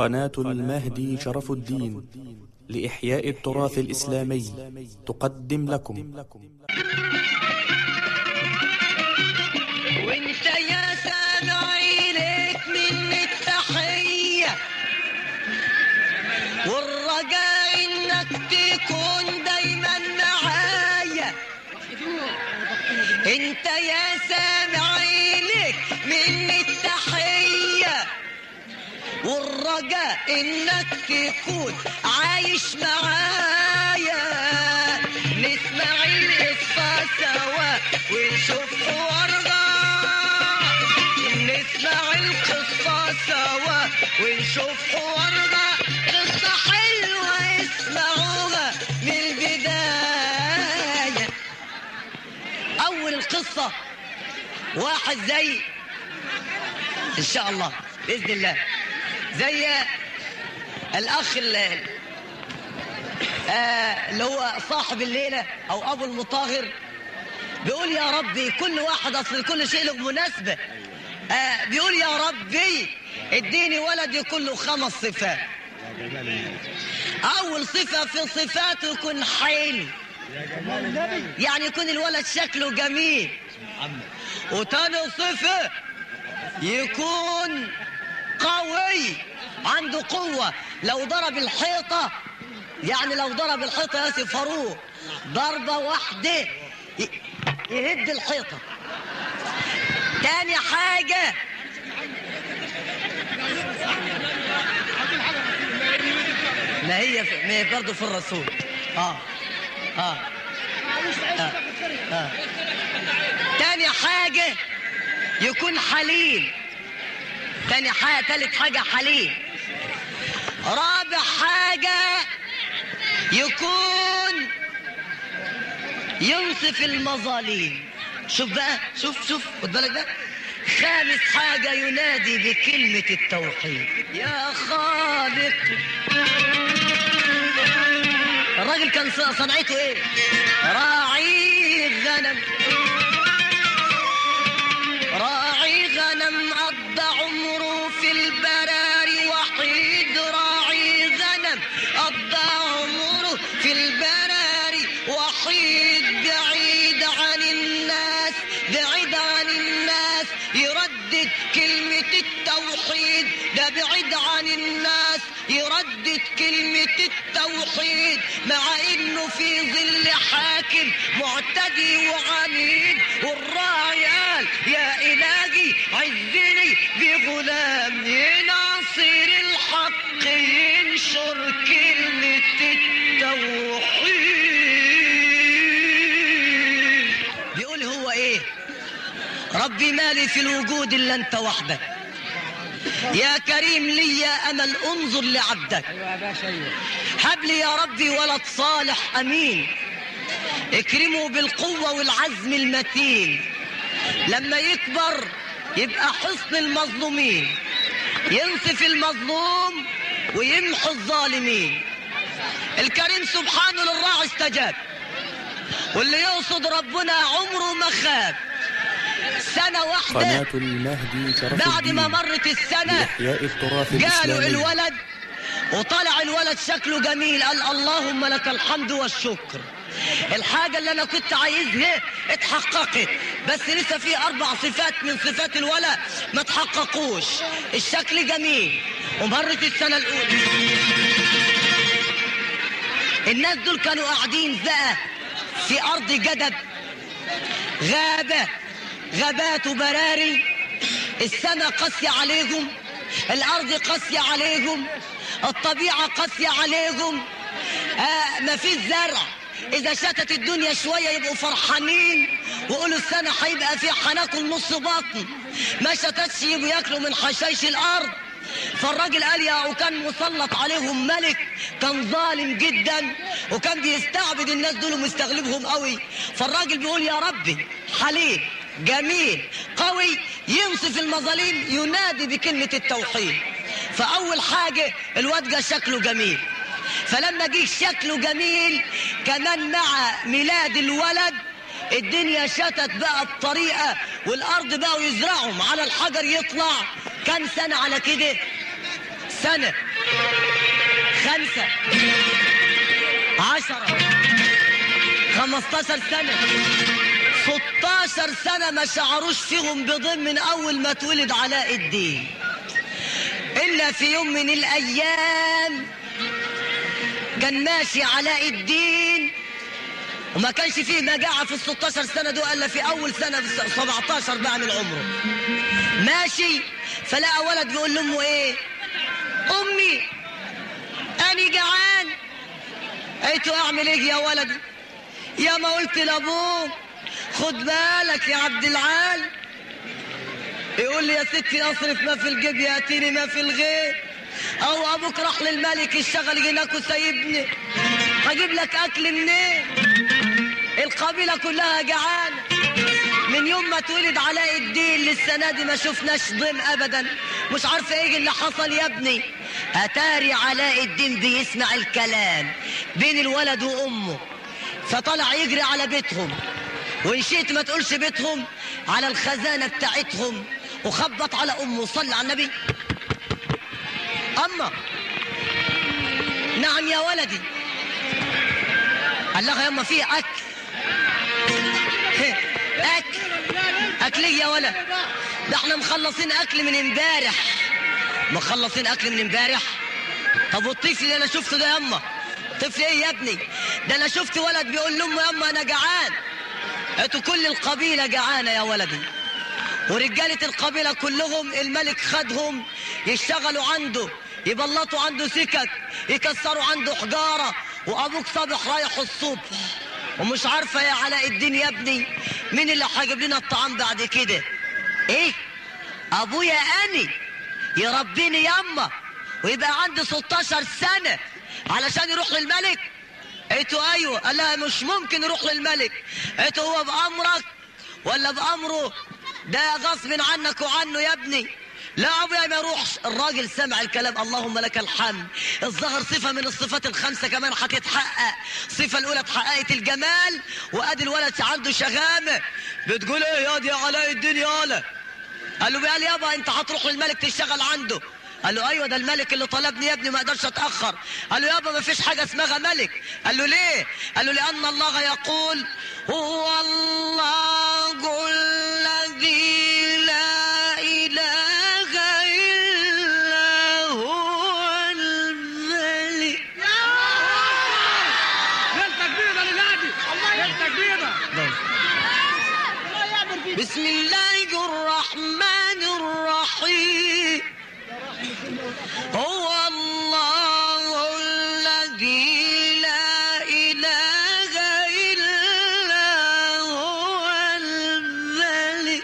قناة المهدي شرف الدين لإحياء التراث الإسلامي تقدم لكم وانت يا سامعي لك من التحية والرجاء انك تكون دايما معايا انت يا سامعي لك من التحية والرجاء انك تكون عايش معايا نسمع القصة سوا ونشوف حوارنا نسمع القصة سوا ونشوف حوارنا قصة حلوة اسمعوها من البداية أول القصة واحد زي إن شاء الله بإذن الله زي الأخ اللي, آه اللي هو صاحب الليلة أو أبو المطاهر بيقول يا ربي كل واحد أصل كل شيء له مناسبة آه بيقول يا ربي اديني ولد يكون له خمس صفات أول صفة في صفاته يكون حلو يعني يكون الولد شكله جميل وتاني صفة يكون قوي عنده قوة لو ضرب الحيطة يعني لو ضرب الحيطة يا سي فاروق ضربة واحدة ي- يهد الحيطة تاني حاجة ما هي في ما هي برضه في الرسول اه اه آه. آه. تاني حاجة يكون حليم تاني حاجة تالت حاجة حليم رابع حاجة يكون ينصف المظالم شوف بقى شوف شوف خد بالك ده خامس حاجة ينادي بكلمة التوحيد يا خالق الراجل كان صنعته ايه راعي غنم راعي غنم قضى عمره في البراري وحيد راعي غنم قضى عمره في البراري وحيد بعيد عن الناس بعيد عن الناس يردد كلمة التوحيد ده بعيد عن الناس يردد كلمة التوحيد مع انه في ظل حاكم معتدي وعنيد والراعي قال يا الهي عزني بغلام يناصر الحق ينشر كلمة التوحيد بيقول هو ايه ربي مالي في الوجود الا انت وحدك يا كريم لي يا امل انظر لعبدك هب لي يا ربي ولد صالح امين اكرمه بالقوه والعزم المتين لما يكبر يبقى حصن المظلومين ينصف المظلوم ويمحو الظالمين الكريم سبحانه للراعي استجاب واللي يقصد ربنا عمره ما خاب سنه واحده قناة المهدي شرف بعد ما الدين مرت السنه لإحياء التراث قالوا الإسلامي الولد وطلع الولد شكله جميل قال اللهم لك الحمد والشكر الحاجة اللي أنا كنت عايزها اتحققت بس لسه في أربع صفات من صفات الولد ما تحققوش الشكل جميل ومرت السنة الأولى الناس دول كانوا قاعدين بقى في أرض جدب غابة غابات وبراري السماء قاسية عليهم الأرض قاسية عليهم الطبيعة قاسية عليهم آه مفيش زرع إذا شتت الدنيا شوية يبقوا فرحانين ويقولوا السنة هيبقى فيها هناكل نص بطن ما شتتش يبقوا ياكلوا من حشائش الأرض فالراجل قال يا وكان مسلط عليهم ملك كان ظالم جدا وكان بيستعبد الناس دول ومستغلبهم قوي فالراجل بيقول يا ربي حليم جميل قوي ينصف المظالم ينادي بكلمة التوحيد فأول حاجة الواد جه شكله جميل فلما جه شكله جميل كمان مع ميلاد الولد الدنيا شتت بقى بطريقة والأرض بقوا يزرعهم على الحجر يطلع كم سنة على كده سنة خمسة عشرة خمستاشر سنة ستاشر سنة ما شعروش فيهم بضم من أول ما اتولد علاء الدين إلا في يوم من الأيام كان ماشي علاء الدين وما كانش فيه مجاعة في ال 16 سنة دول إلا في أول سنة في 17 بقى من عمره ماشي فلقى ولد بيقول لأمه إيه أمي أنا جعان قلت له أعمل إيه يا ولدي يا ما قلت لأبوك خد بالك يا عبد العال يقول لي يا ستي أصرف ما في الجيب يأتيني ما في الغيب أو أبوك راح للملك يشتغل هناك وسايبني هجيب لك أكل منين القبيلة كلها جعانة من يوم ما اتولد علاء الدين للسنة دي ما شفناش ضم أبدا مش عارفة إيه اللي حصل يا ابني أتاري علاء الدين بيسمع الكلام بين الولد وأمه فطلع يجري على بيتهم وإن شئت ما تقولش بيتهم على الخزانة بتاعتهم وخبط على أمه صلى على النبي أما نعم يا ولدي قال لها يما في أكل أكل أكل إيه يا ولد ده احنا مخلصين أكل من امبارح مخلصين أكل من امبارح طب والطفل اللي أنا شفته ده يما طفل إيه يا ابني ده أنا شفت ولد بيقول لأمه يما أنا جعان قلت كل القبيلة جعانة يا ولدي ورجالة القبيلة كلهم الملك خدهم يشتغلوا عنده يبلطوا عنده سكك يكسروا عنده حجارة وأبوك صبح رايح الصبح ومش عارفة يا علاء الدين يا ابني مين اللي هيجيب لنا الطعام بعد كده ايه ابويا اني يربيني يما ويبقى عندي 16 سنة علشان يروح للملك قلت له ايوه قال لها مش ممكن يروح للملك قلت له هو بامرك ولا بامره ده غصب عنك وعنه يا ابني لا ابويا ما يروحش الراجل سمع الكلام اللهم لك الحمد الظهر صفه من الصفات الخمسه كمان هتتحقق الصفه الاولى اتحققت الجمال وادي الولد عنده شغامه بتقول ايه يا دي علاء الدين يالا قال له قال يابا انت هتروح للملك تشتغل عنده قال له ايوه ده الملك اللي طلبني يا ابني ما اقدرش اتاخر قال له يابا ما فيش حاجه اسمها ملك قال له ليه قال له لان الله يقول هو الله الذي لا اله الا هو الملك ليلتك بيضة للهادي ليلتك بيضة بسم الله الرحمن الرحيم هو الله الذي لا إله إلا هو الملك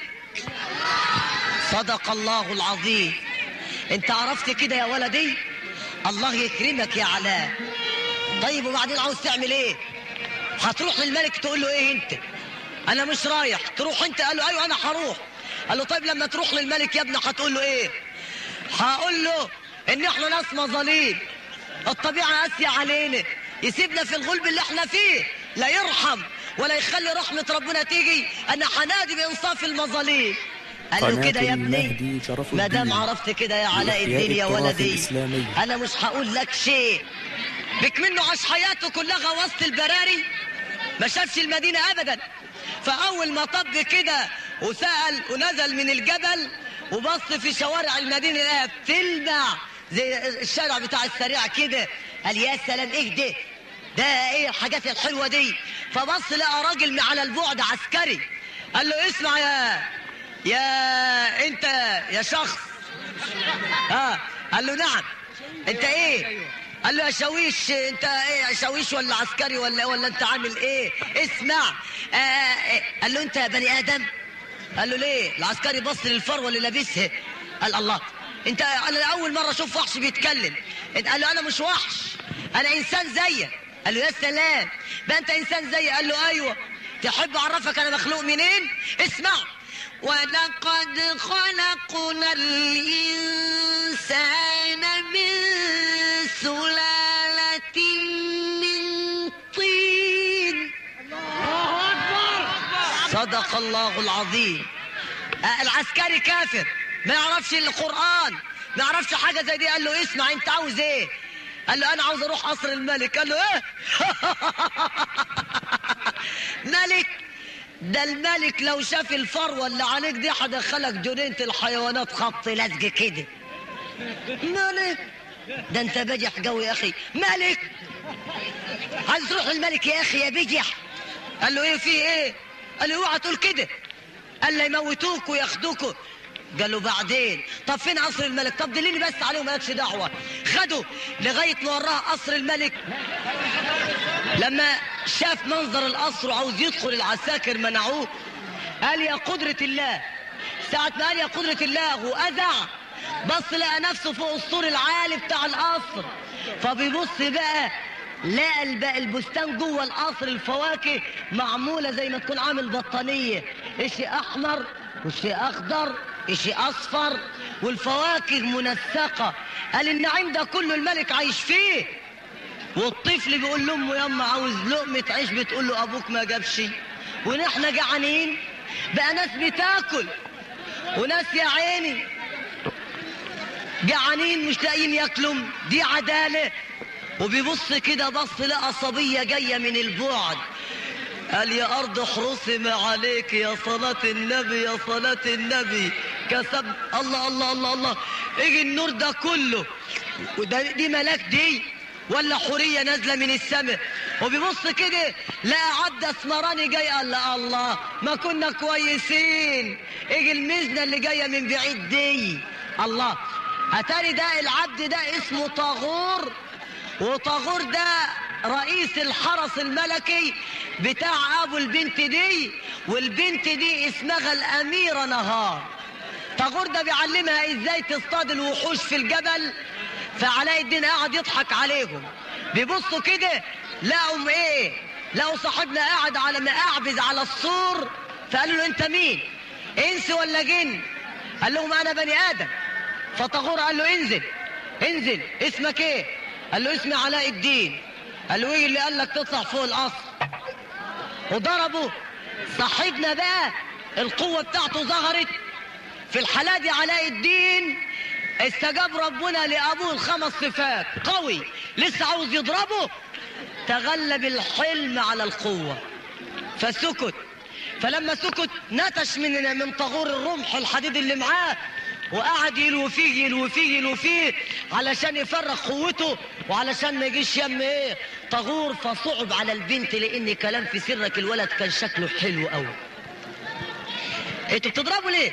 صدق الله العظيم انت عرفت كده يا ولدي الله يكرمك يا علاء طيب وبعدين عاوز تعمل ايه هتروح للملك تقول له ايه انت انا مش رايح تروح انت قال له ايوه انا هروح قال له طيب لما تروح للملك يا ابني هتقول له ايه هقول له ان احنا ناس مظاليم الطبيعه قاسيه علينا يسيبنا في الغلب اللي احنا فيه لا يرحم ولا يخلي رحمه ربنا تيجي انا هنادي بانصاف المظاليم قال له قناة كده يا ابني المهدي شرف ما دام الدين عرفت كده يا علاء لإحياء الدين يا التراث ولدي الإسلامي. انا مش هقول لك شيء بك منه عاش حياته كلها وسط البراري ما شافش المدينة أبدا فأول ما طب كده وسأل ونزل من الجبل وبص في شوارع المدينة لقاها بتلمع زي الشارع بتاع السريع كده قال يا سلام ايه ده ده ايه الحاجات الحلوة دي فبص لقى راجل من على البعد عسكري قال له اسمع يا يا انت يا شخص اه قال له نعم انت ايه قال له يا شاويش انت ايه يا شاويش ولا عسكري ولا ولا انت عامل ايه اسمع آه آه قال له انت يا بني ادم قال له ليه العسكري بص للفروه اللي لابسها قال الله انت انا اول مره اشوف وحش بيتكلم انت قال له انا مش وحش انا انسان زيك قال له يا سلام بقى انت انسان زيي قال له ايوه تحب اعرفك انا مخلوق منين اسمع ولقد خلقنا الإنسان من سلالة من طين الله أكبر صدق الله العظيم آه، العسكري كافر ما يعرفش القرآن ما يعرفش حاجه زي دي قال له اسمع انت عاوز ايه قال له انا عاوز اروح قصر الملك قال له ايه ملك ده الملك لو شاف الفروه اللي عليك دي هدخلك جنينه الحيوانات خط لزق كده ملك ده انت بجح قوي يا اخي ملك عايز تروح للملك يا اخي يا بجح قال له ايه في ايه قال له اوعى تقول كده قال له يموتوك وياخدوك قال له بعدين طب فين قصر الملك طب دليني بس عليه مالكش دعوه خده لغايه ما وراه قصر الملك لما شاف منظر القصر وعاوز يدخل العساكر منعوه قال يا قدرة الله ساعة ما قال يا قدرة الله وأذع بص لقى نفسه فوق السور العالي بتاع القصر فبيبص بقى لقى الب- البستان جوه القصر الفواكه معمولة زي ما تكون عامل بطانية اشي احمر وشي اخضر اشي اصفر والفواكه منسقة قال النعيم ده كله الملك عايش فيه والطفل بيقول لامه ياما عاوز لقمه عيش بتقول له ابوك ما جابش ونحن جعانين بقى ناس بتاكل وناس يا عيني جعانين مش لاقيين ياكلوا دي عداله وبيبص كده بص لقى صبيه جايه من البعد قال يا أرض احرسي ما عليك يا صلاة النبي يا صلاة النبي كسب الله الله الله الله اجي النور ده كله وده دي ملاك دي ولا حورية نازلة من السماء وبيبص كده لقى عبد اسمراني جاي قال لا الله ما كنا كويسين اجي المزنة اللي جاية من بعيد دي الله اتاري ده العبد ده اسمه طاغور وطاغور ده رئيس الحرس الملكي بتاع ابو البنت دي والبنت دي اسمها الاميره نهار طاغور ده بيعلمها ازاي تصطاد الوحوش في الجبل فعلاء الدين قاعد يضحك عليهم بيبصوا كده لقوا ايه لقوا صاحبنا قاعد على مقعبز على السور فقالوا له انت مين انس ولا جن قال لهم انا بني ادم فطاغور قال له انزل انزل اسمك ايه قال له اسمي علاء الدين قال له ايه اللي قال لك تطلع فوق القصر وضربه صاحبنا بقى القوة بتاعته ظهرت في الحالة دي علاء الدين استجاب ربنا لأبوه الخمس صفات قوي لسه عاوز يضربه تغلب الحلم على القوة فسكت فلما سكت نتش من من طغور الرمح الحديد اللي معاه وقعد يلو فيه يلو فيه يلو فيه علشان يفرغ قوته وعلشان ما يجيش يم ايه طغور فصعب على البنت لان كلام في سرك الولد كان شكله حلو قوي انتوا بتضربوا ليه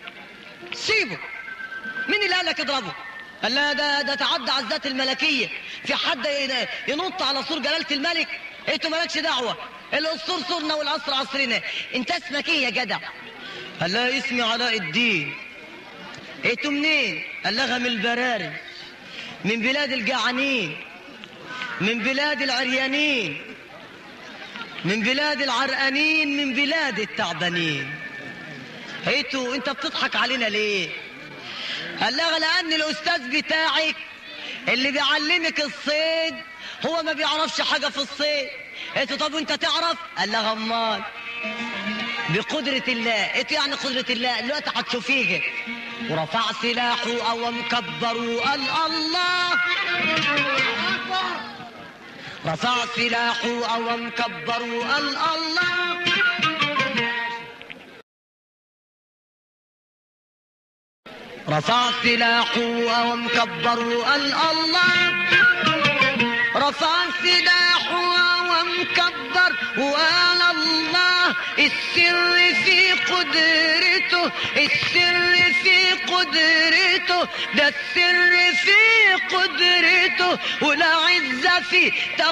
سيبه مين اللي قال لك اضربه قال لا ده ده تعدى على الذات الملكيه في حد ين- ينط على سور جلاله الملك انتوا مالكش دعوه الاسطور سورنا والعصر عصرنا انت اسمك ايه يا جدع قال لا اسمي علاء الدين انتوا منين قال لها من البراري من بلاد الجعانين من بلاد العريانين من بلاد العرقانين من بلاد التعبانين انتوا انت بتضحك علينا ليه قال لها لان الاستاذ بتاعك اللي بيعلمك الصيد هو ما بيعرفش حاجه في الصيد انت طب وانت تعرف قال لها امال بقدرة الله انت يعني قدرة الله دلوقتي هتشوفيه ورفع سلاحه او مكبر وقال الله رفع سلاحه او مكبر وقال الله رفع سلاحه او مكبر وقال الله رفع سلاحه ومكبر وقال الله السر في قدرته السر في قدرته ده السر في قدرته ولا عزة في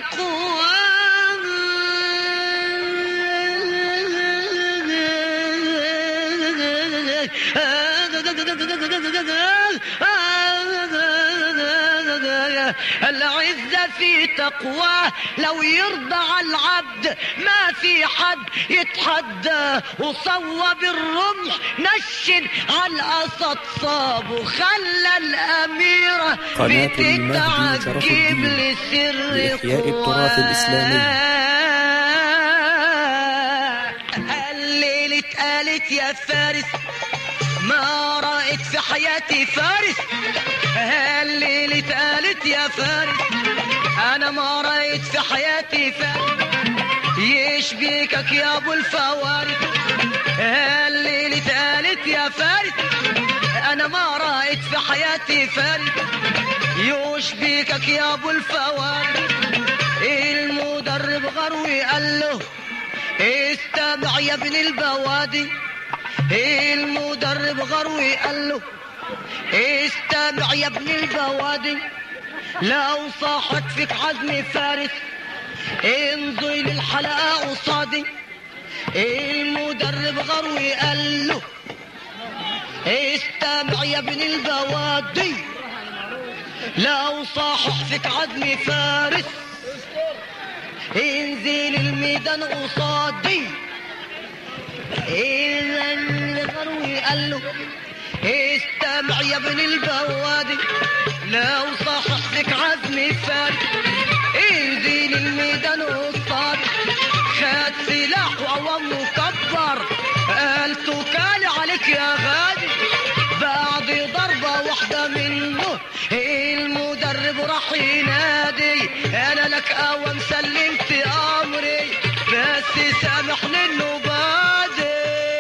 تقواه العزة في تقواه لو يرضى على العبد ما في حد يتحدى وصوب الرمح نشن على الأسد صاب وخلى الأميرة قناة المهدي شرف بتتعجب الدين لسر لإحياء التراث الإسلامي. الليلة قالت يا فارس ما رأيت في حياتي فارس الليلة اتقالت يا فارس انا ما رأيت في حياتي فارس يشبيكك يا ابو الفوارس الليلة اتقالت يا فارس انا ما رأيت في حياتي فارس يشبيكك يا ابو الفوارس المدرب غروي قال له استمع يا ابن البوادي المدرب غروي قال له استمع يا ابن البوادي لو صاحت فيك عزم فارس امضي للحلقة قصادي المدرب غروي قال له استمع يا ابن البوادي لو صاحح فيك عزم فارس انزل الميدان قصادي إذا الغروي قال له استمع يا ابن البوادي لو صحح فيك عزم فارس انزل الميدان قصادي خد سلاح وقوام مكبر قال توكالي عليك يا غادي بعد ضربة واحدة منه المدرب راح ينادي انا لك قوام سلمت امري بس سامحني انه بادي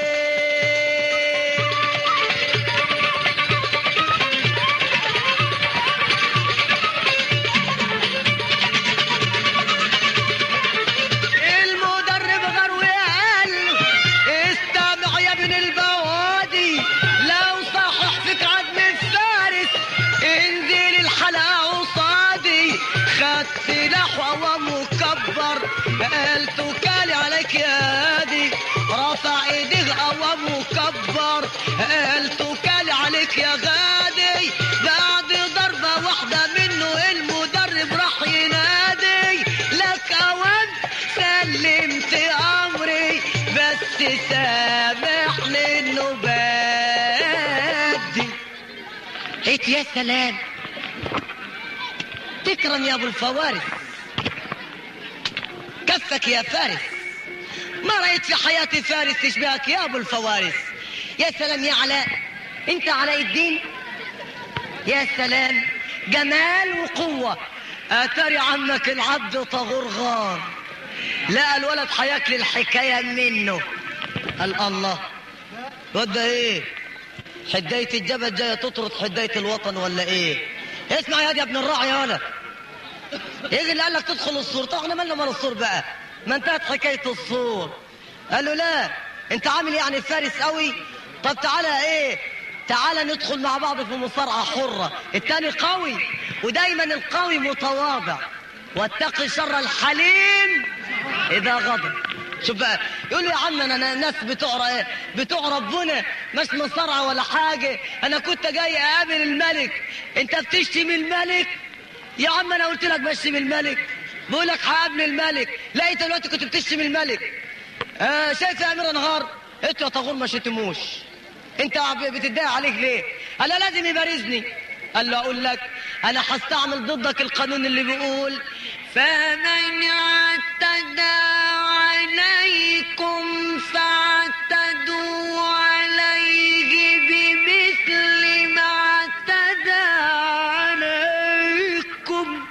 المدرب غروي قال له استمع يا ابن البوادي لو صحح فيك عدم الفارس انزل الحلقة قصادي خد سلاح وهو مكبر قال توكالي عليك يا هادي رفع ايديه هو مكبر قال توكالي عليك يا غادي بعد ضربة واحدة منه المدرب راح ينادي لك اوام سلمت امري بس سامحني انه بدي قلت يا سلام تكرم يا ابو الفوارس كفك يا فارس ما رأيت في حياتي فارس يشبهك يا ابو الفوارس يا سلام يا علاء انت علاء الدين يا سلام جمال وقوة اتاري عمك العبد طغور غار لقى الولد حياكل الحكاية منه قال الله الواد ده ايه حداية الجبل جاية تطرد حداية الوطن ولا ايه اسمع يا دي يا ابن الراعي يا ولد ايه اللي قال لك تدخل السور طب احنا مالنا مال السور بقى ما انتهت حكاية السور قال له لا انت عامل يعني فارس قوي طب تعالى ايه تعالى ندخل مع بعض في مصارعة حرة التاني قوي ودايما القوي متواضع واتقي شر الحليم اذا غضب شوف بقى يقول لي يا عم انا أنا ناس بتوع ايه بتوع ربنا مش مصارعه ولا حاجه انا كنت جاي اقابل الملك انت بتشتم الملك يا عم انا قلت لك بشتم الملك بقول لك هقابل الملك لقيت دلوقتي كنت بتشتم الملك آه شايف يا امير انهار قلت له يا طاغور ما شتموش انت بتتضايق عليك ليه قال له لازم يبارزني قال له اقول لك انا هستعمل ضدك القانون اللي بيقول فمن اعتدى عليكم فاعتدوا عليه بمثل ما اعتدى عليكم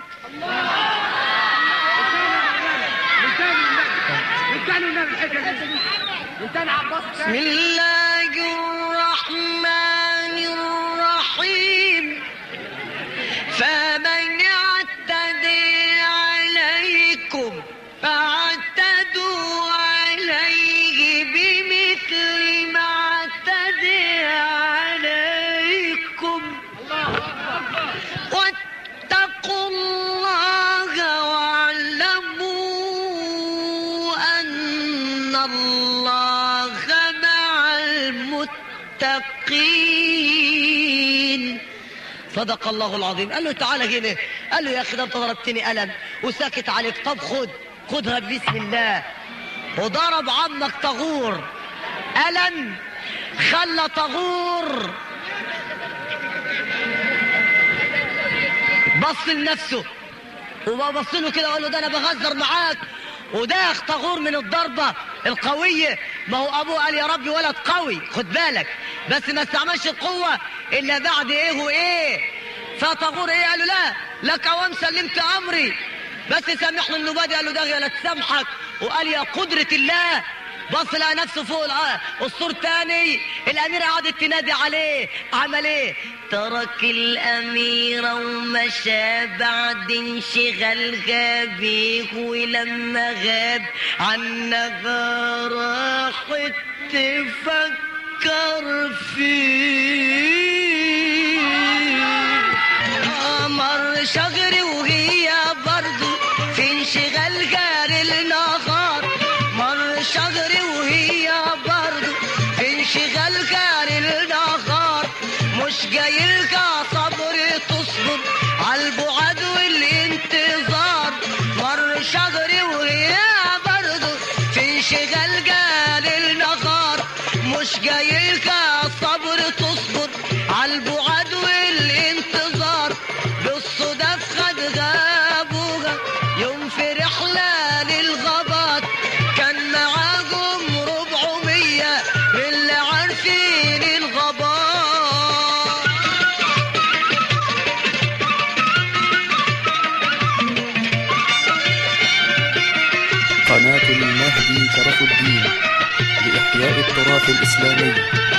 من تاني النبي الحكايه دي من تاني عباس بسم الله الرحمن الرحيم فمن اعتدي عليكم فاعتدوا عليه بمثل ما اعتدي عليكم واتقوا الله واعلموا أن الله مع المتقين صدق الله العظيم قال له تعالى هنا قال له يا اخي ده انت ضربتني قلم وساكت عليك طب خد خدها بسم الله وضرب عمك طغور قلم خلى طغور بص لنفسه وبص له كده وقال له ده انا بهزر معاك وده طغور من الضربة القوية ما هو ابوه قال يا ربي ولد قوي خد بالك بس ما استعملش القوة إلا بعد إيه وإيه فطغور إيه قال له لا لك أوام سلمت أمري بس سامحني النبادي قال له ده لا تسامحك وقال يا قدرة الله بص لقى نفسه فوق الع- السور تاني الأميرة قعدت تنادي عليه عمل إيه ترك الأميرة ومشى بعد انشغال غابيه ولما غاب عنا راحت تفكر فيه قمر شجري وهي برضو في انشغال جاري النهار مر شجري وهي برضو في انشغال جاري النهار مش جايلها صبر تصبر عالبعد والانتظار مر شجري وهي برضو في انشغال جاري النهار مش جايلها صبر تصبر عالبعد والانتظار بالصدف خد غابوها يوم في رحلة للغابات كان معاهم ربعمية من اللي عارفين الغابات قناة المهدي شرف الدين لإحياء التراث الإسلامي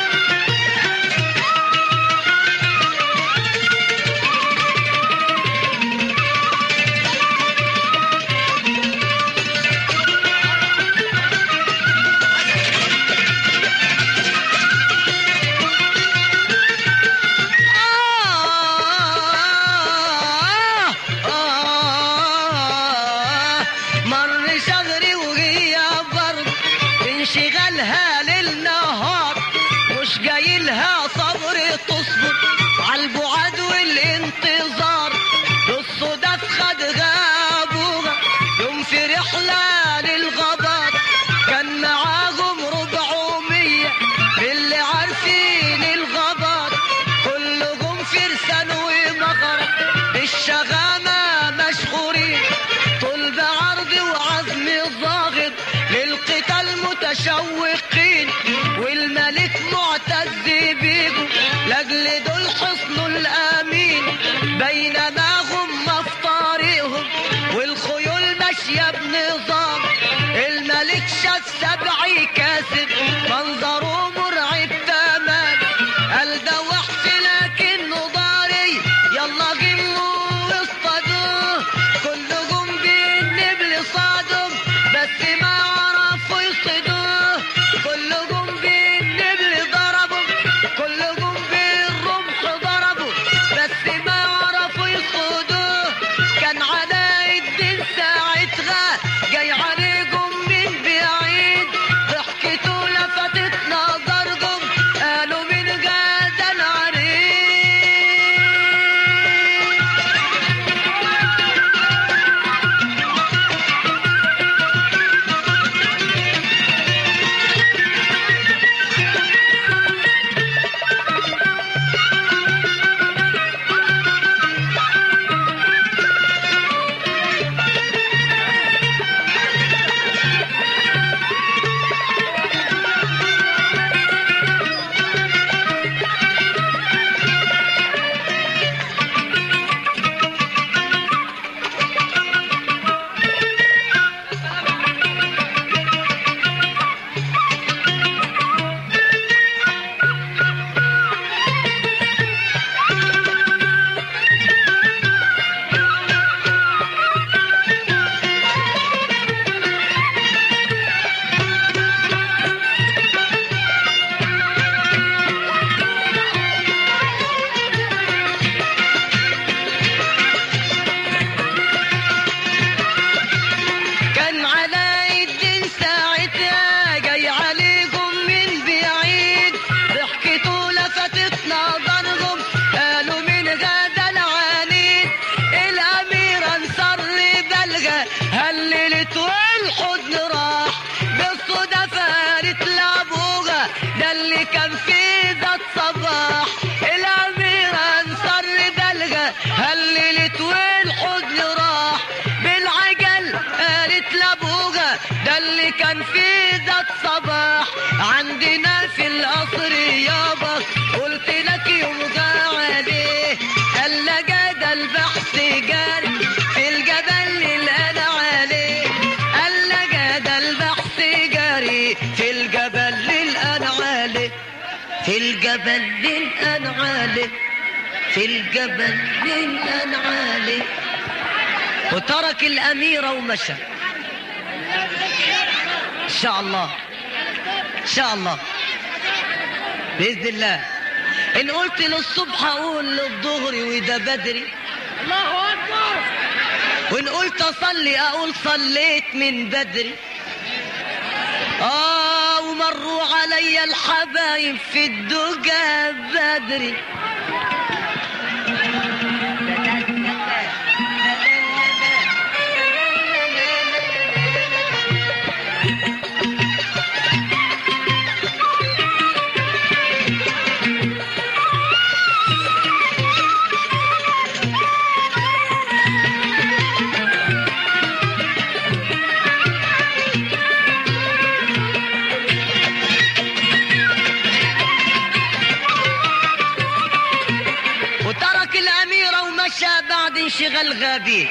آه آه مر شهري وهي برضه انشغالها للنهار مش جايلها صبر تصبر عالبعد والانتظار بالصدف خد غابوها يوم في رحلة للغابات كان معاهم ربعمية من اللي عارفين الغابات كلهم فرسان ومغرب بالشغامة مشهورين طول بعرض وعزم ضاغط للقتال متشوقين والملك معتز بيهم لاجل دول حصنه الامين بينما هم في طريقهم والخيول ماشيه بنظام الملك شاف سبعي كاسب منظره مرعب تمام قال ده وحش لكنه ضاري يلا جموا واصطادوه كلهم بالنبل صادم بس ما عرفوا يصطادوه كلهم بالنبل ضربوا كلهم بالرمح ضربوا بس ما عرفوا يصطادوه كان علاء الدين ساعتها جاي عليكم من بعيد ضحكته الجبل للأنعال في الجبل للأنعال وترك الأميرة ومشى إن شاء الله إن شاء الله بإذن الله إن قلت للصبح أقول للظهر وده بدري الله اكبر وإن قلت أصلي أقول صليت من بدري آه ومروا علي الحبايب في الدجى بدري وترك الأميرة ومشى بعد انشغال غابيه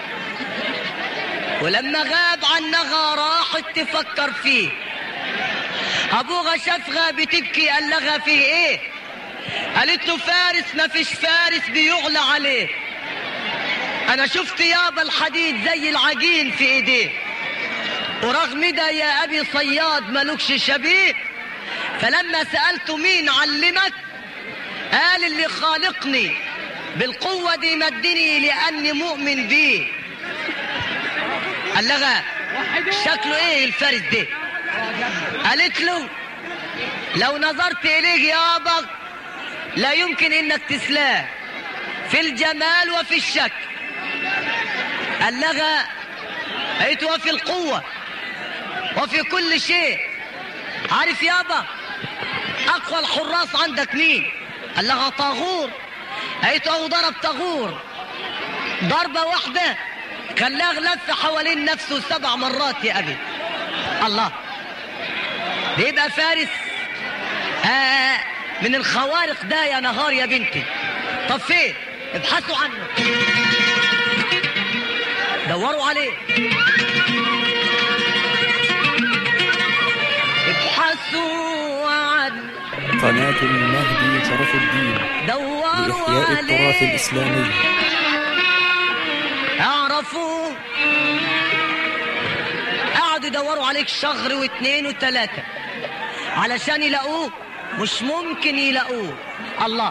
ولما غاب عنها راحت تفكر فيه أبوها شافها بتبكي قال لها فيه إيه قالت له فارس ما فيش فارس بيغلى عليه أنا شفت يابا الحديد زي العجين في إيديه ورغم ده يا أبي صياد ملوكش شبيه فلما سألته مين علمك قال اللي خالقني بالقوة دي مدني لأني مؤمن بيه قال لها شكله ايه الفارس ده قالت له لو نظرت اليه يابا لا يمكن انك تسلاه في الجمال وفي الشكل قال لها قالت وفي القوة وفي كل شيء عارف يابا اقوى الحراس عندك مين قال لها طاغور قالت له ضرب طاغور ضربة واحدة خلاه لف حوالين نفسه سبع مرات يا أبي الله بيبقى فارس آه من الخوارق ده يا نهار يا بنتي طب فين ابحثوا عنه دوروا عليه ابحثوا عنه قناة المهدي شرف الدين دوروا لإحياء التراث عليه الإسلامي اعرفوا قعدوا يدوروا عليك شهر واثنين وثلاثة علشان يلاقوه مش ممكن يلاقوه الله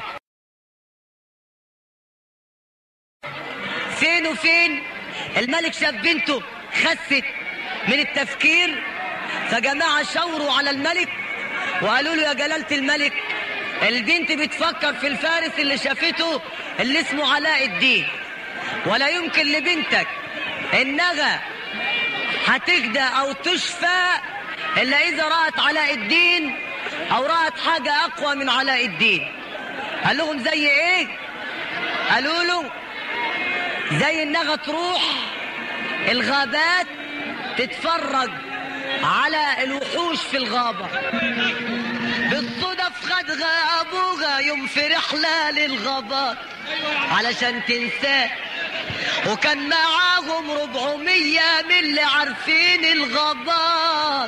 فين وفين الملك شاف بنته خست من التفكير فجماعة شاوروا على الملك وقالوا له يا جلالة الملك البنت بتفكر في الفارس اللي شافته اللي اسمه علاء الدين ولا يمكن لبنتك انها هتجدى او تشفى الا اذا رأت علاء الدين او رأت حاجة اقوى من علاء الدين قال لهم زي ايه قالوا له زي انها تروح الغابات تتفرج على الوحوش في الغابة بالصدف خدها ابوها يوم في رحلة للغابات علشان تنساه وكان معاهم ربعمية من اللي عارفين الغابات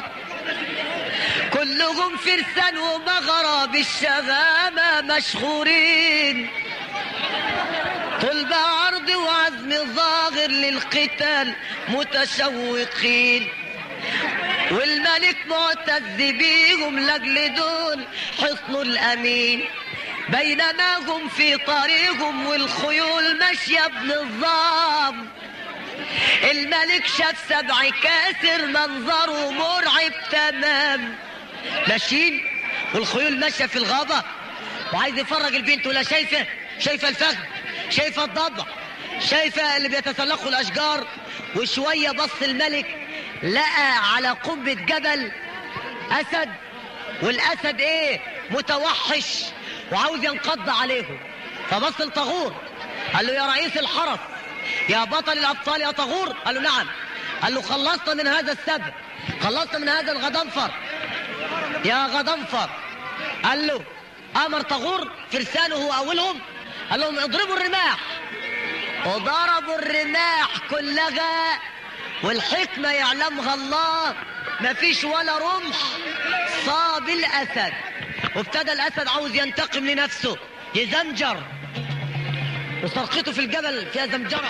كلهم فرسان ومغرى بالشغامة مشهورين طلب عرض وعزم ظاهر للقتال متشوقين والملك معتز بيهم لاجل دول حصنه الامين بينما هم في طريقهم والخيول ماشيه بنظام الملك شاف سبع كاسر منظره مرعب تمام ماشيين والخيول ماشيه في الغابه وعايز يفرج البنت ولا شايفه شايفه الفخذ شايفه الضبع شايفه اللي بيتسلقوا الاشجار وشويه بص الملك لقى على قمه جبل اسد والاسد ايه متوحش وعاوز ينقض عليهم فبص لطاغور قال له يا رئيس الحرس يا بطل الابطال يا طاغور قال له نعم قال له خلصت من هذا السبع خلصت من هذا الغضنفر يا غضنفر قال له امر طاغور فرسانه هو اولهم قال لهم اضربوا الرماح وضربوا الرماح كلها والحكمة يعلمها الله ما فيش ولا رمح صاب الأسد وابتدى الاسد عاوز ينتقم لنفسه يزمجر وصرخته في الجبل فيها زمجره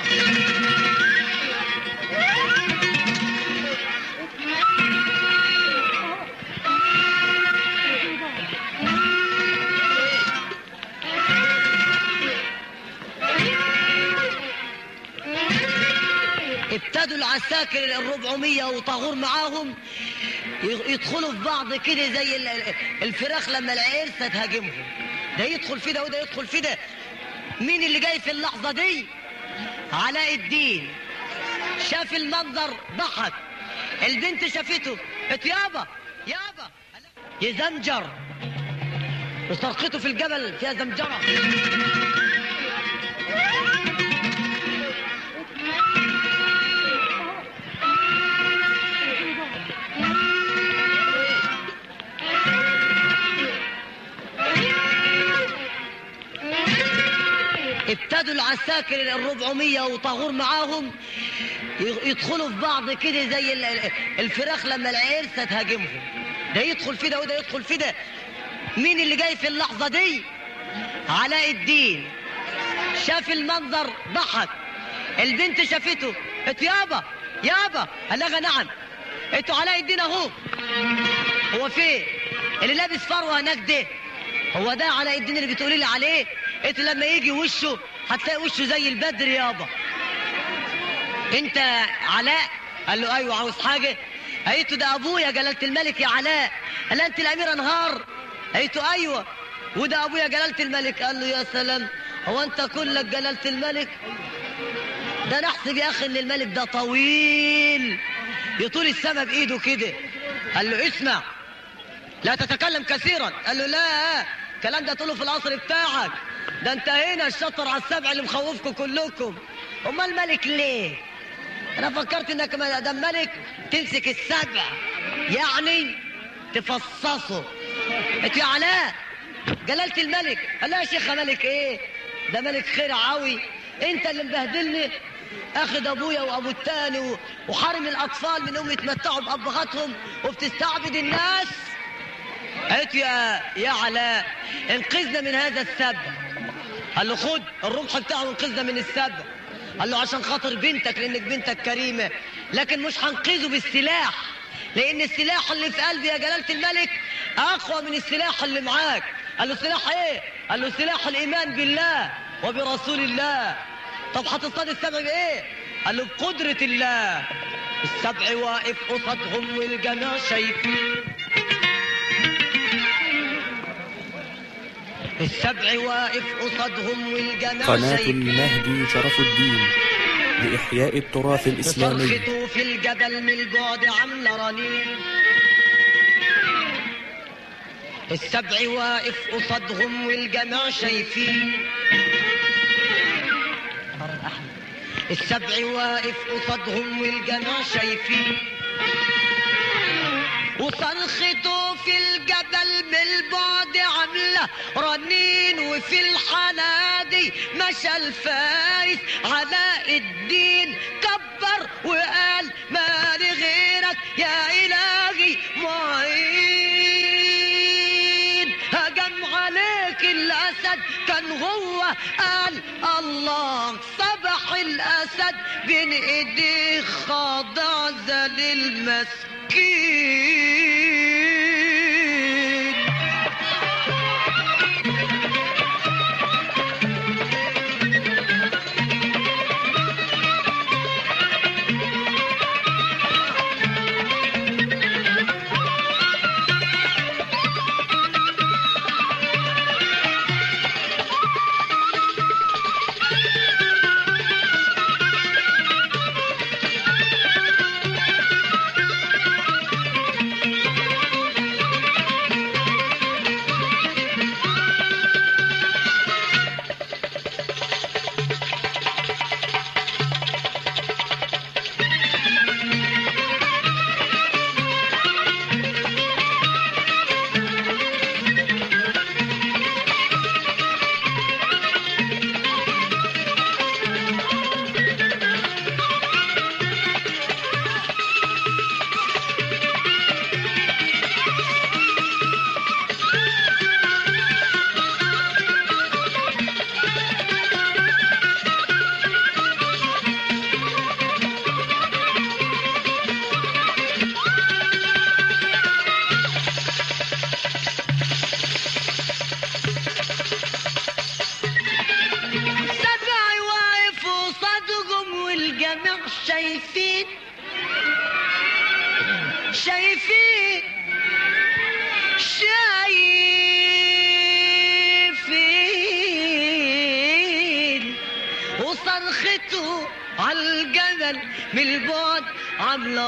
ابتدوا العساكر الربعمية وطاغور معاهم ي- يدخلوا في بعض كده زي ال- ال- الفراخ لما العرسة تهاجمهم ده يدخل في ده وده يدخل في ده مين اللي جاي في اللحظة دي علاء الدين شاف المنظر ضحك البنت شافته قالت يابا يابا يزمجر وصرخته في الجبل فيها زمجره ابتدوا العساكر الربعمية وطاغور معاهم ي- يدخلوا في بعض كده زي ال- ال- الفراخ لما العرسة تهاجمهم ده يدخل في ده وده يدخل في ده مين اللي جاي في اللحظة دي علاء الدين شاف المنظر ضحك البنت شافته قالت يابا يابا قال لها نعم انتوا علاء الدين اهو هو فين اللي لابس فروه هناك ده هو ده علاء الدين اللي بتقولي لي عليه انت لما يجي وشه هتلاقي وشه زي البدر يابا انت علاء قال له ايوه عاوز حاجه قالت له ده ابويا جلاله الملك يا علاء قال لها انت الاميره نهار قالت له ايوه وده ابويا جلاله الملك قال له يا سلام هو انت كلك جلاله الملك ده نحسب يا اخي ان الملك ده طويل يطول السما بايده كده قال له اسمع لا تتكلم كثيرا قال له لا الكلام ده تقوله في العصر بتاعك ده انت هنا الشطر على السبع اللي مخوفكم كلكم امال الملك ليه انا فكرت انك ما دام ملك تمسك السبع يعني تفصصه قلت يا علاء جلالة الملك قال لا يا شيخ ملك ايه ده ملك خير عوي انت اللي مبهدلني اخد ابويا وابو التاني و- وحارم الاطفال من انهم يتمتعوا بابهاتهم وبتستعبد الناس قالت يا يا علاء انقذنا من هذا السبع قال له خد الرمح بتاعه انقذنا من السبع قال له عشان خاطر بنتك لانك بنتك كريمه لكن مش هنقذه بالسلاح لان السلاح اللي في قلبي يا جلاله الملك اقوى من السلاح اللي معاك قال له سلاح ايه قال له سلاح الايمان بالله وبرسول الله طب هتصطاد السبع بايه قال له بقدره الله السبع واقف قصادهم والجميع شايفين السبع واقف قصادهم والجميع قناة شايفين المهدي شرف الدين لإحياء التراث الإسلامي صرخته في الجبل من البعد عاملة رنين السبع واقف قصادهم والجميع شايفين السبع واقف قصادهم والجميع شايفين وصرخته في الجبل من البعد عاملة رنين وفي الحنادي مشى الفارس علاء الدين كبر وقال ما لغيرك يا إلهي معين هجم عليك الأسد كان هو قال الله صبح الأسد بين إيديه خاضع ذليل مسكين الجميع شايفين شايفين شايفين وصرخته عالجبل من البعد عاملة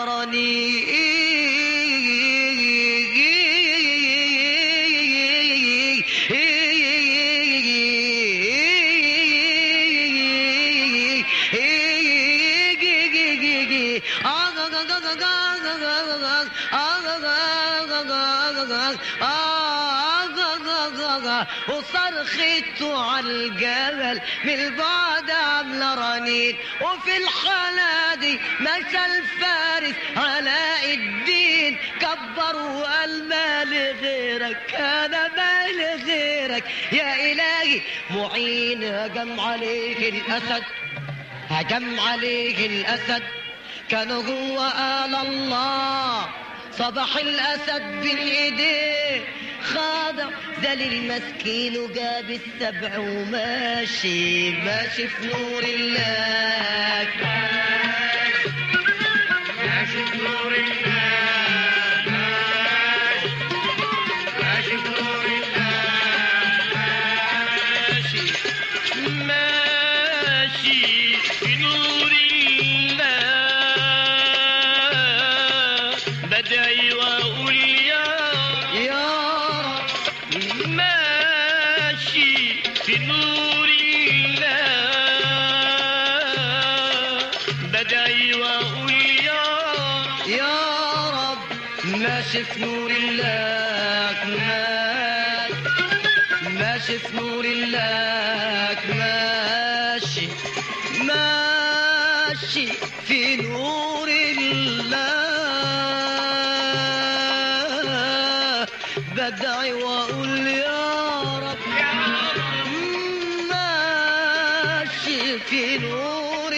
وصرخته عالجبل من البعد عاملة رنين وفي الحالة دي مشى الفارس علاء الدين كبر وقال ما لغيرك انا ما لغيرك يا الهي معين هجم عليك الاسد هجم عليه الاسد كان هو آل الله صبح الاسد بين ايديه خاضع زل المسكين وجاب السبع وماشي ماشي في نور الله ماشي في نور الله ماشي في نور الله ماشي ماشي في نور الله بدعي واقول يا يا رب ماشي في نور الله بدعي واقول يا يا رب ماشي في نور الله ماشي ماشي في نور الله ماشي ماشي في نور الله بدعي واقول يا رب ماشي في نور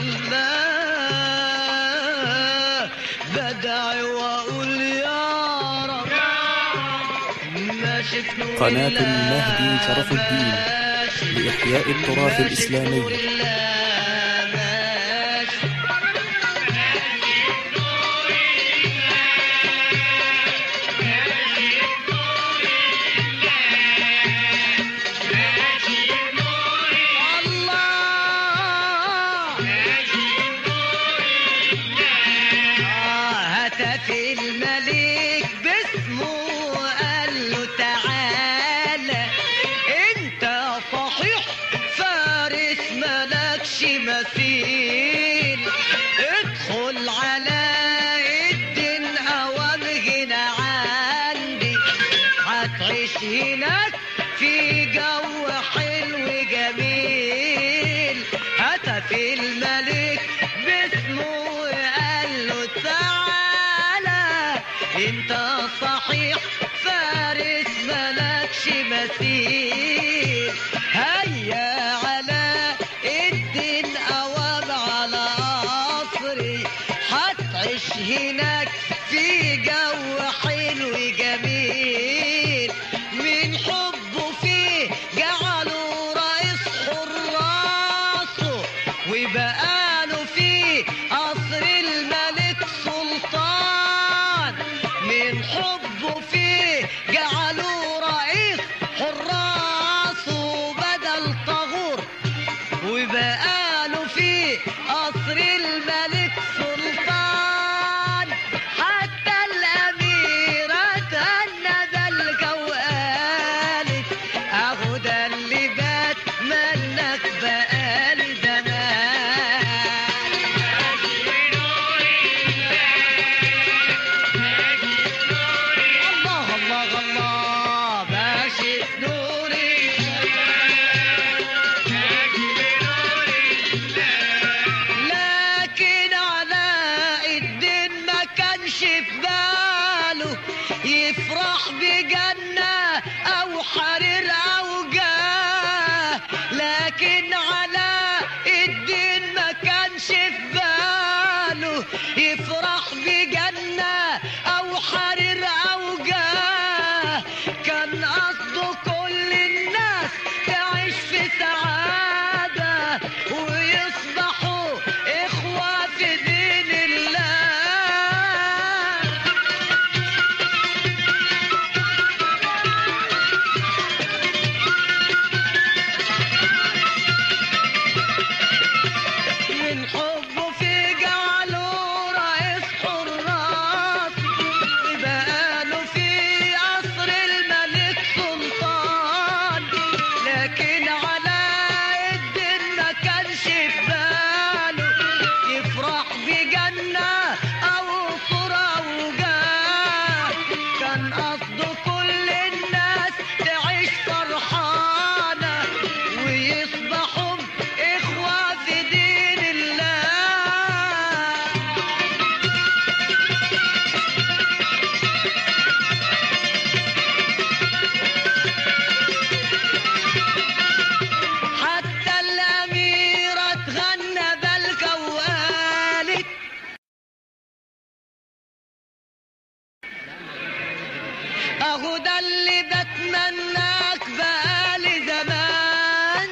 الله بدعي واقول يا رب ماشي في نور قناة الله المهدي شرف الدين ماشي لإحياء التراث ماشي في الإسلامي نور الله ماشي الله آه، هتف الملك باسمه قال له تعالى انت صحيح فارس ملكش مثيل ادخل على الدين اوام هنا عندي هتعيش هناك في جو حلو جميل هتف الملك باسمه قال له تعالى انت صحيح فارس ملكش مثيل هيا على الدين اوام على قصري هتعيش هناك في جو حلو جميل من حبه فيه جعله رئيس حراسه وبقاله فيه قصر الملك سلطان من حبه فيه جعله رئيس حراسه بدل طغور وبقاله فيه قصر الملك سلطان حتى الأميرة تهنى الجو قالت أهو ده اللي بات منك بقالي زمان الله الله الله ماشي في نوري لكن علاء الدين ما كانش في باله يفرح بجنة أو حرير أو جاه لكن علاء الدين ما كانش في باله يفرح بجنة أو حرير أو جاه كان قصده كل الناس تعيش في سعادة ويصبحوا إخوة هو ده اللي بتمناك بقالي زمان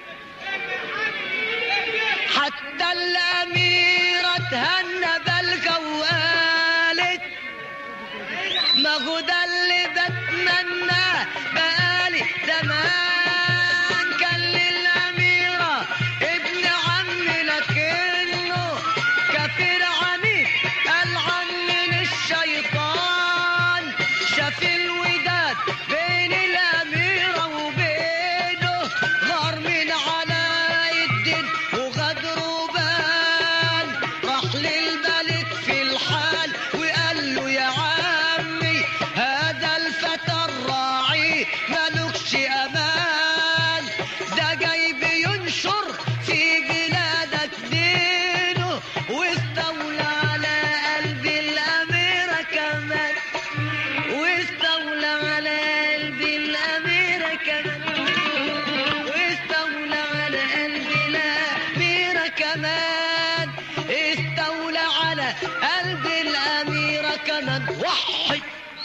حتى الأميرة تهنى بالجوالد ما هو ده اللي بتمناه بقالي زمان كان للأميرة ابن عمي لكنه كافر عنيد قال عني الشيطان شاف الوداد بين الأميرة وبينه غار من علاء الدين وغدره بان راح للملك في الحال وقال له يا عمي هذا الفتى الراعي ملكش امان ده جاي بينشر في بلادك دينه واستولى على قلب الاميره كمان واستولى على قلب الاميره كمان واستولى على قلب الاميره كمان استولى على قلب الاميره كمان وحي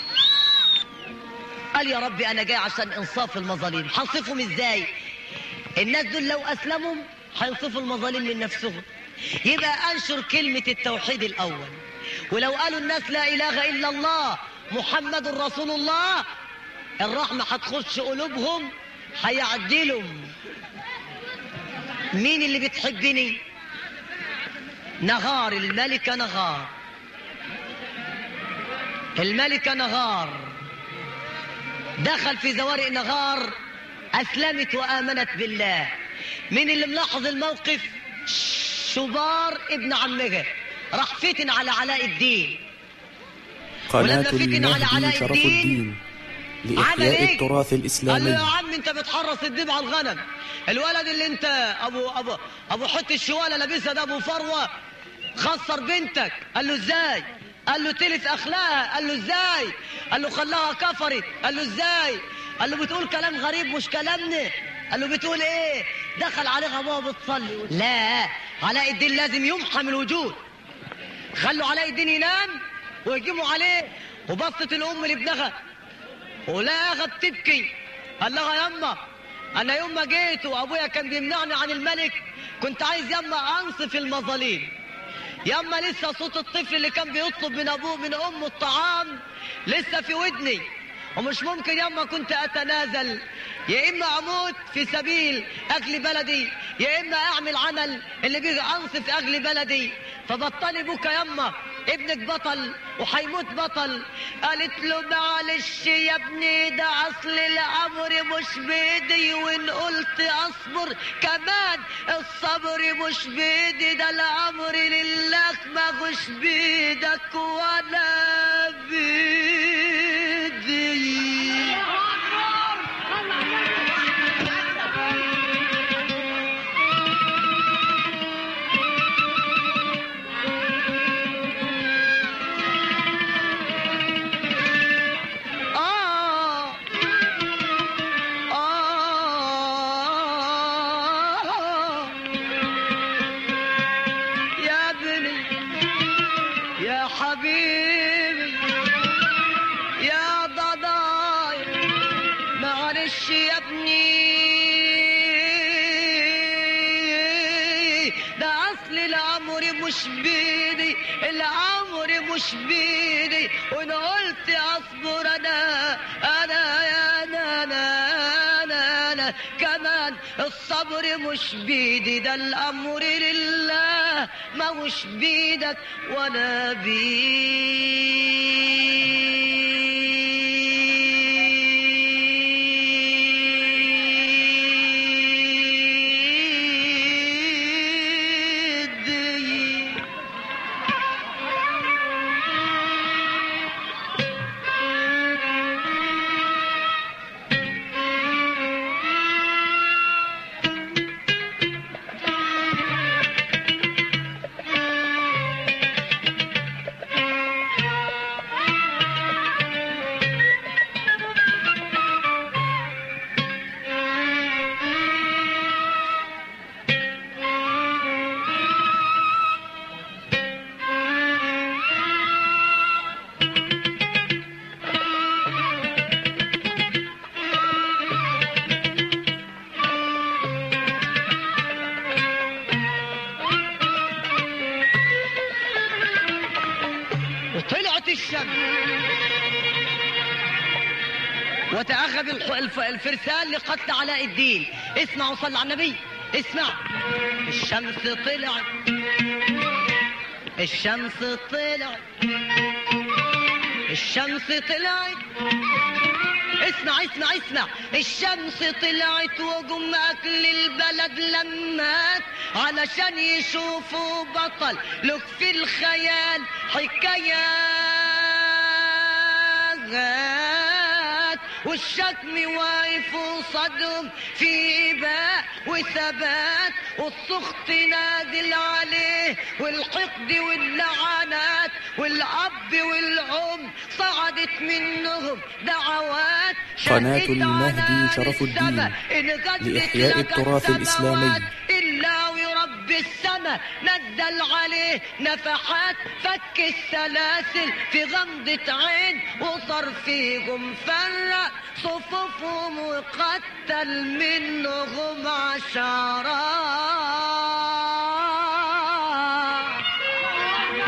قال يا ربي انا جاي عشان انصاف المظالم هنصفهم ازاي الناس دول لو اسلموا هينصفوا المظالم من نفسهم يبقى انشر كلمه التوحيد الاول ولو قالوا الناس لا اله الا الله محمد رسول الله الرحمه هتخش قلوبهم هيعدلهم مين اللي بتحبني نغار الملكه نغار الملكه نغار دخل في زوارق نغار أسلمت وآمنت بالله مين اللي ملاحظ الموقف شبار ابن عمها راح فتن على علاء الدين ولما قناة فتن على علاء المهدي شرف الدين الدين عمل لإحياء إيه؟ التراث قال له الإسلامي يا عم انت بتحرس الدب على الغنم الولد اللي انت ابو ابو ابو حته الشواله لابسها ده ابو فروه خسر بنتك قال له ازاي قال له تلف اخلاقها قال له ازاي قال له خلاها كفرت قال له ازاي قال له بتقول كلام غريب مش كلامنا قال له بتقول ايه دخل عليها بابا بتصلي لا علاء الدين لازم يمحى من الوجود خلوا علاء الدين ينام ويجيبوا عليه وبصت الام لابنها ولاها بتبكي قال لها يما انا يوم ما جيت وابويا كان بيمنعني عن الملك كنت عايز يما انصف المظالم يما لسه صوت الطفل اللي كان بيطلب من ابوه من امه الطعام لسه في ودني ومش ممكن يما كنت اتنازل يا اما اموت في سبيل اجل بلدي يا اما اعمل عمل اللي بيجي انصف اجل بلدي فبطلي بكى يما ابنك بطل وهيموت بطل قالت له معلش يا ابني ده اصل الامر مش بايدي وان قلت اصبر كمان الصبر مش بايدي ده الامر لله ما مش بايدك ولا بايدي آه آه يا ابني يا حبيبي يا ضناي معلش يا ابني ده اصل الامر مش بيدي الامر مش بيدي وانا قلت اصبر انا انا يا انا انا انا, أنا كمان الصبر مش بيدي ده الامر لله ما مش بيدك ولا بيدي الشمس وتأخذ الح- الف- الفرسان لقتل علاء الدين اسمعوا صلى على النبي اسمع الشمس طلعت الشمس طلعت الشمس طلعت اسمع اسمع اسمع الشمس طلعت وجم اكل البلد لمات علشان يشوفوا بطل لك في الخيال حكايات والشتم واقف وصدهم في إباء وثبات والسخط نازل عليه والحقد واللعنات والأب والأم صعدت منهم دعوات قناة شهدت المهدي عنان شرف الدين السما إن غدت لإحياء لك التراث السماوات الإسلامي. إلا ورب السماء نزل عليه نفحات فك السلاسل في غمضة عين وصار فيهم فرق صفوفهم وقتل منهم عشرات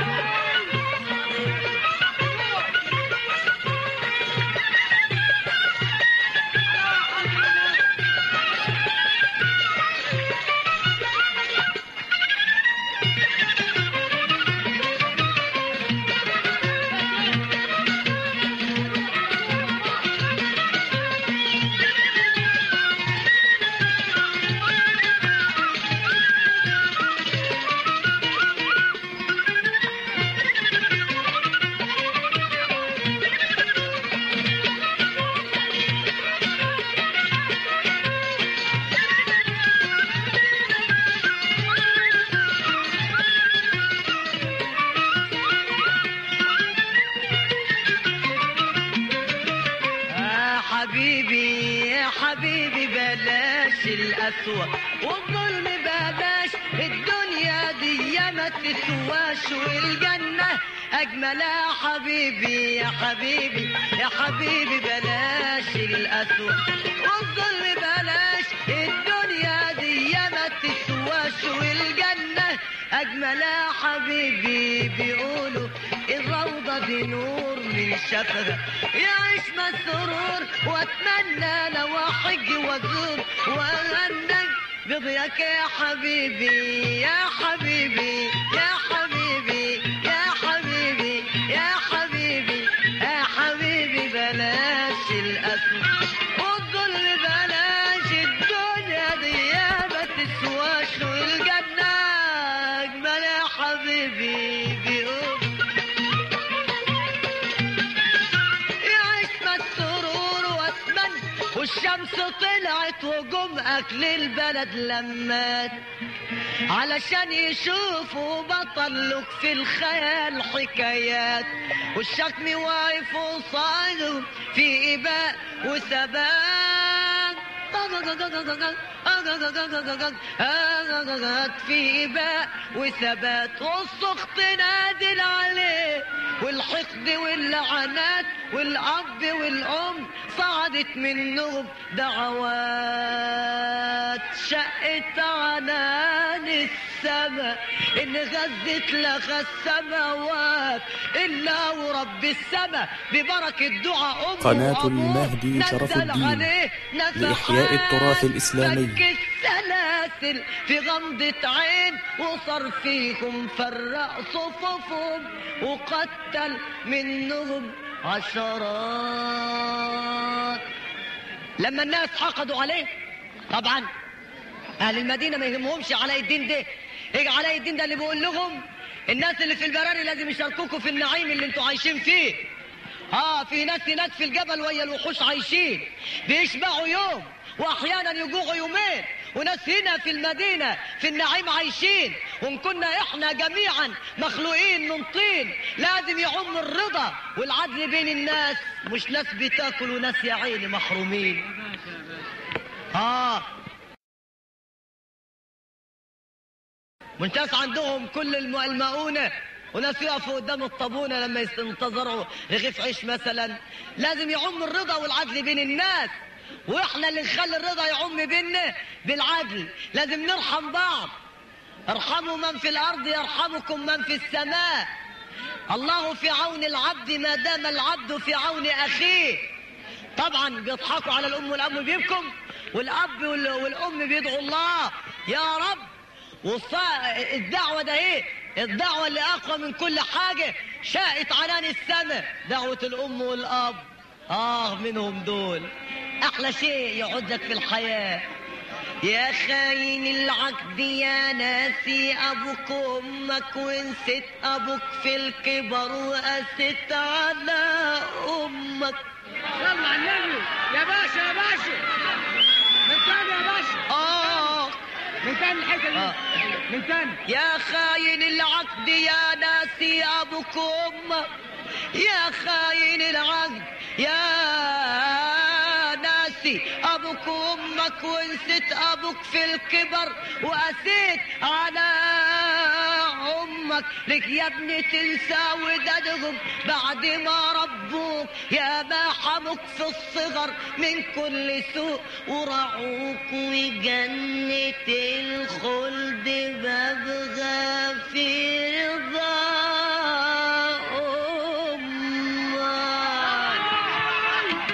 يا حبيبي يا حبيبي بلاش الأسوأ والظلم بلاش الدنيا دي ما تسواش والجنة أجمل يا حبيبي يا حبيبي يا حبيبي بلاش الأسوأ والظلم بلاش الدنيا دي ما تسواش والجنة أجمل يا حبيبي بيقولوا الروضة دي نور من شفرة يعيش مسرور واتمنى لو احج وازور واغنى بضياك يا حبيبي يا حبيبي يا حبيبي يا حبيبي يا حبيبي يا حبيبي بلاش الاسود والظلم بلاش الدنيا دي ما تسواش والجنة اجمل يا حبيبي بيقول يعيش مسرور واتمنى والشمس طلعت وجم اكل البلد لمات علشان يشوفوا بطلك في الخيال حكايات والشكم واقف وصاير في اباء وثبات في إباء وثبات والسخط نادل عليه والحقد واللعنات والأب والأم صعدت منهم دعوات شقت عنان السماء إن غزت لها السماوات إلا ورب السماء ببركة دعاء أمه قناة وأبوه المهدي شرف نزل الدين عليه لإحياء التراث الإسلامي. فك السلاسل في غمضة عين وصار فيهم فرق صفوفهم وقتل منهم عشرات لما الناس حقدوا عليه طبعا اهل المدينه ما يهمهمش علاء الدين ده ايه علاء الدين ده اللي بيقول لهم الناس اللي في البراري لازم يشاركوكوا في النعيم اللي انتوا عايشين فيه اه في ناس هناك في الجبل ويا الوحوش عايشين بيشبعوا يوم واحيانا يجوعوا يومين وناس هنا في المدينة في النعيم عايشين وان كنا احنا جميعا مخلوقين من طين لازم يعم الرضا والعدل بين الناس مش ناس بتاكل وناس يا عيني محرومين اه وناس عندهم كل الم- المؤونة وناس يقفوا قدام الطابونة لما ينتظروا رغيف عيش مثلا لازم يعم الرضا والعدل بين الناس واحنا اللي نخلي الرضا يعم بيننا بالعدل لازم نرحم بعض ارحموا من في الارض يرحمكم من في السماء الله في عون العبد ما دام العبد في عون اخيه طبعا بيضحكوا على الام والاب بيبكم والاب وال- والام بيدعوا الله يا رب والص- الدعوه ده ايه الدعوه اللي اقوى من كل حاجه شاءت عنان السماء دعوه الام والاب اه منهم دول احلى شيء يعدك في الحياه يا خاين العقد يا ناسي ابوك وامك ونسيت ابوك في الكبر وقست على امك صلى على النبي يا باشا يا باشا من تاني يا باشا اه من تاني الحته آه. دي من تاني يا خاين العقد يا ناسي ابوك وامك يا خاين العقد يا ناسي ابوك وامك ونسيت ابوك في الكبر وقسيت على امك لك يا ابني تنسى ودادهم بعد ما ربوك يا ما حموك في الصغر من كل سوء ورعوك وجنة الخلد ببغى في رضا أمك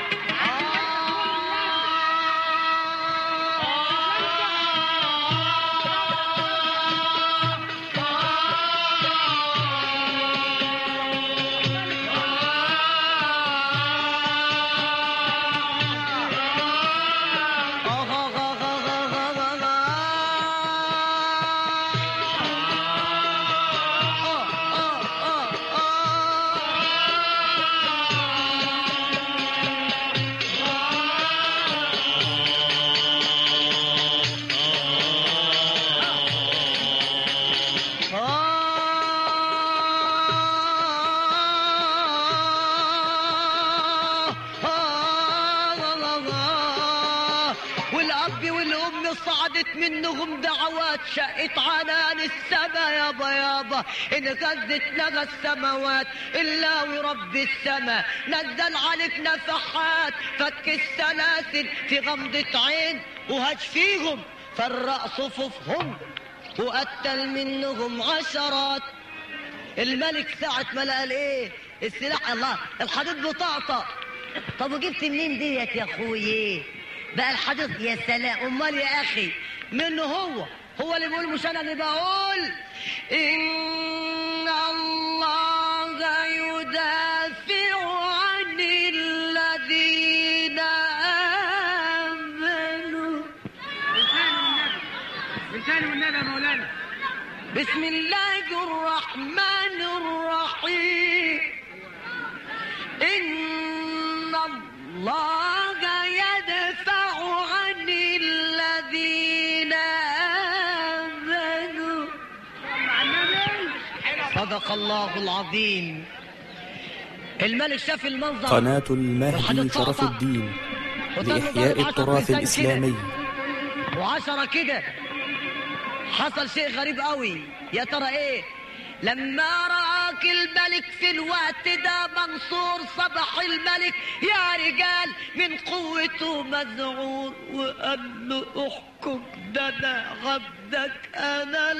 والاب والام صعدت منهم دعوات شقت عنان السما يابا يابا ان غزت لغى السماوات الا ورب السما نزل عليك نفحات فك السلاسل في غمضة عين وهج فيهم فرق صفوفهم وقتل منهم عشرات الملك ساعة ما لقى الايه السلاح الله الحديد بطاطا طب وجبت منين ديت يا اخوي بقى الحديد يا سلام امال يا اخي منه هو هو اللي بيقول مش انا اللي بقول ان الله يدافع عن الذين امنوا من تاني والنبي من تاني والنبي يا مولانا بسم الله الرحمن الرحيم إن الله يدفع عن الذين آمنوا مع النبي صدق الله العظيم الملك شاف المنظر قناة المهدي شرف الدين لإحياء التراث الإسلامي وعشرة كده حصل شيء غريب قوي يا ترى ايه لما راك الملك في الوقت ده منصور صبح الملك يا رجال من قوته مذعور وقال له احكم ده انا عبدك انا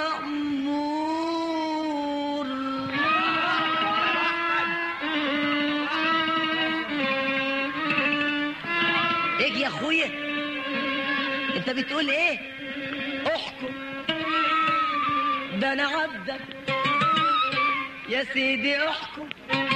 المأمور ايه يا اخويا انت بتقول ايه احكم ده انا عبدك يا سيدي احكم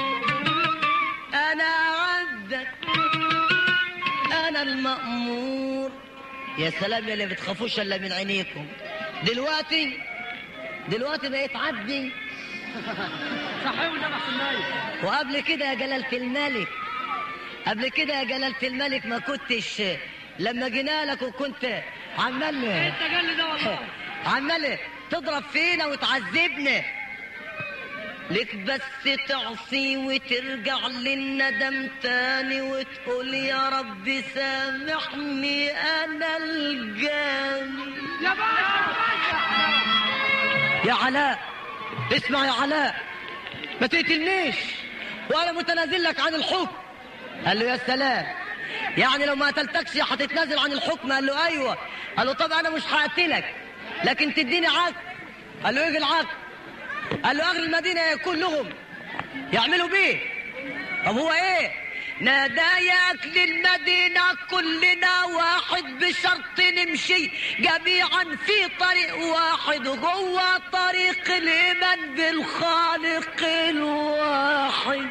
انا عبدك انا المأمور يا سلام يا اللي بتخافوش الا من عينيكم دلوقتي دلوقتي بقيت عبدي صحيح والنبي احسن مالك وقبل كده يا جلالة الملك قبل كده يا جلالة الملك ما كنتش لما جينا لك وكنت عمال انت قال لي ده والله عمال تضرب فينا وتعذبنا لك بس تعصي وترجع للندم تاني وتقول يا رب سامحني انا الجاني يا باشا يا علاء اسمع يا علاء ما تقتلنيش وانا متنازل لك عن الحكم قال له يا سلام يعني لو ما قتلتكش هتتنازل عن الحكم قال له ايوه قال له طب انا مش هقتلك لكن تديني عقد قال له ايه العقد قال له اهل المدينه كلهم يعملوا بيه طب هو ايه ناداياك للمدينة كلنا واحد بشرط نمشي جميعا في طريق واحد جوه طريق الإيمان بالخالق الواحد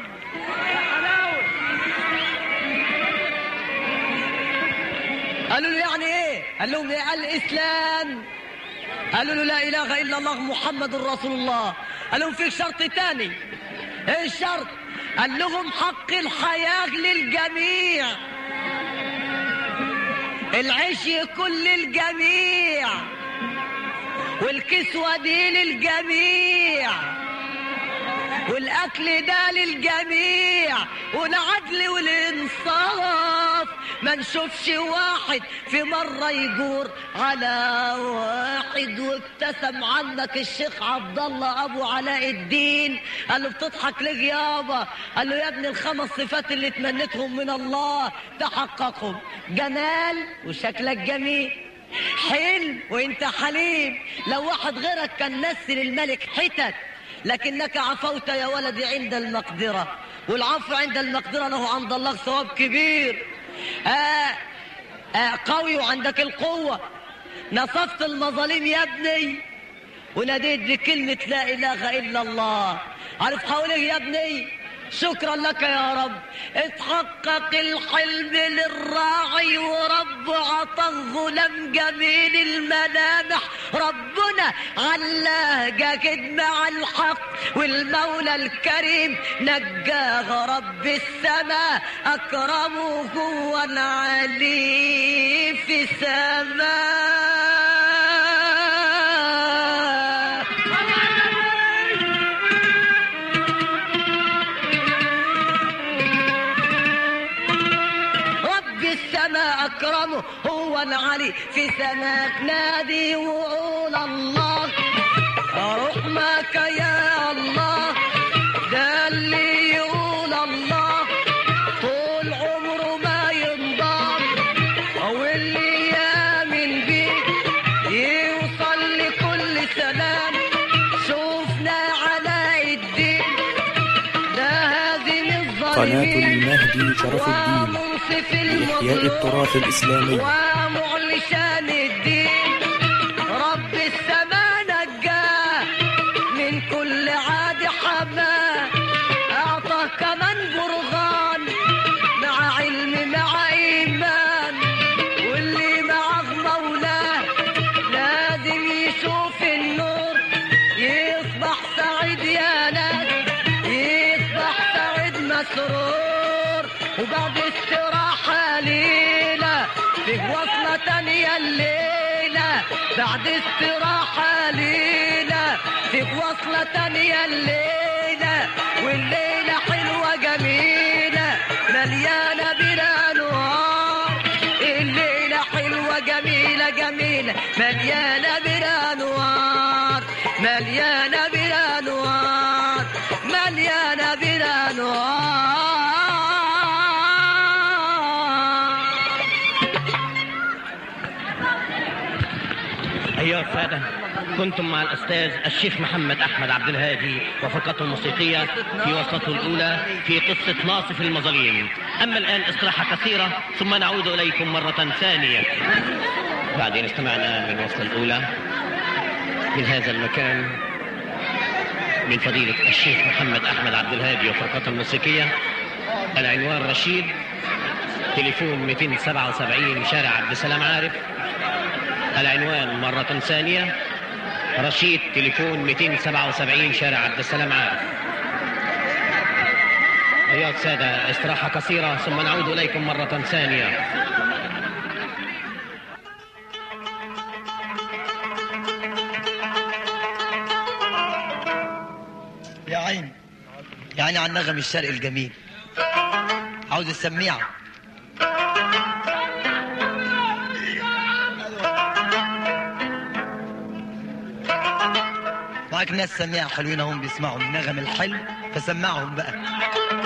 قالوا له يعني ايه قال لهم ايه الاسلام قالوا له لا اله الا الله محمد رسول الله قال لهم في شرط تاني ايه الشرط قال لهم حق الحياة للجميع العيش يكون للجميع والكسوة دي للجميع والأكل ده للجميع والعدل والإنصاف ما نشوفش واحد في مرة يجور على واحد وابتسم عنك الشيخ عبد الله أبو علاء الدين قال له بتضحك ليه يابا قال له يا ابني الخمس صفات اللي تمنيتهم من الله تحققهم جمال وشكلك جميل حلم وانت حليم لو واحد غيرك كان نسل الملك حتت لكنك عفوت يا ولدي عند المقدرة والعفو عند المقدرة له عند الله ثواب كبير آه آه قوي وعندك القوة نصفت المظالم يا ابني وناديت بكلمة لا إله إلا الله عارف حواليك يا ابني شكرا لك يا رب اتحقق الحلم للراعي ورب عطى غلام جميل الملامح ربنا علاقك مع الحق والمولى الكريم نجاه رب السماء أكرمه هو العلي في سماء رب السماء أكرمه هو العلي في سماك نادي وقول الله رحمك يا الله ده اللي يقول الله طول عمره ما ينضام أو اللي يامن بيه يوصل لكل سلام شوفنا علاء الدين ده هازم قناة الظالمين المهدي شرف الدين ومنصف لإحياء المظلوم التراث الإسلامي ومعلشان الدين رب السماء نجاه من كل عاد حماه اعطاه كمان برهان مع علم مع ايمان واللي معه مولاه لازم يشوف النور يصبح سعيد يا ناس يصبح سعيد مسرور وبعد استراحة ليلة في وصلة تانية الليلة بعد استراحة ليلة في وصلة تانية الليلة والليلة حلوة جميلة مليانة بالأنوار الليلة حلوة جميلة جميلة مليانة بالأنوار مليانة بالأنوار مليانة بالأنوار أيها السادة كنتم مع الأستاذ الشيخ محمد أحمد عبد الهادي وفرقته الموسيقية في وصلته الأولى في قصة ناصف المظالم أما الآن استراحة قصيرة ثم نعود إليكم مرة ثانية بعدين استمعنا من الوصلة الأولى من هذا المكان من فضيلة الشيخ محمد أحمد عبد الهادي وفرقته الموسيقية العنوان رشيد تليفون 277 شارع عبد السلام عارف العنوان مرة ثانية رشيد تليفون 277 شارع عبد السلام عارف أيها السادة استراحة قصيرة ثم نعود إليكم مرة ثانية يا عيني يعني على النغم الشرقي الجميل عاوز السميعة معاك ناس سميعة حلوين هم بيسمعوا النغم الحلو فسمعهم بقى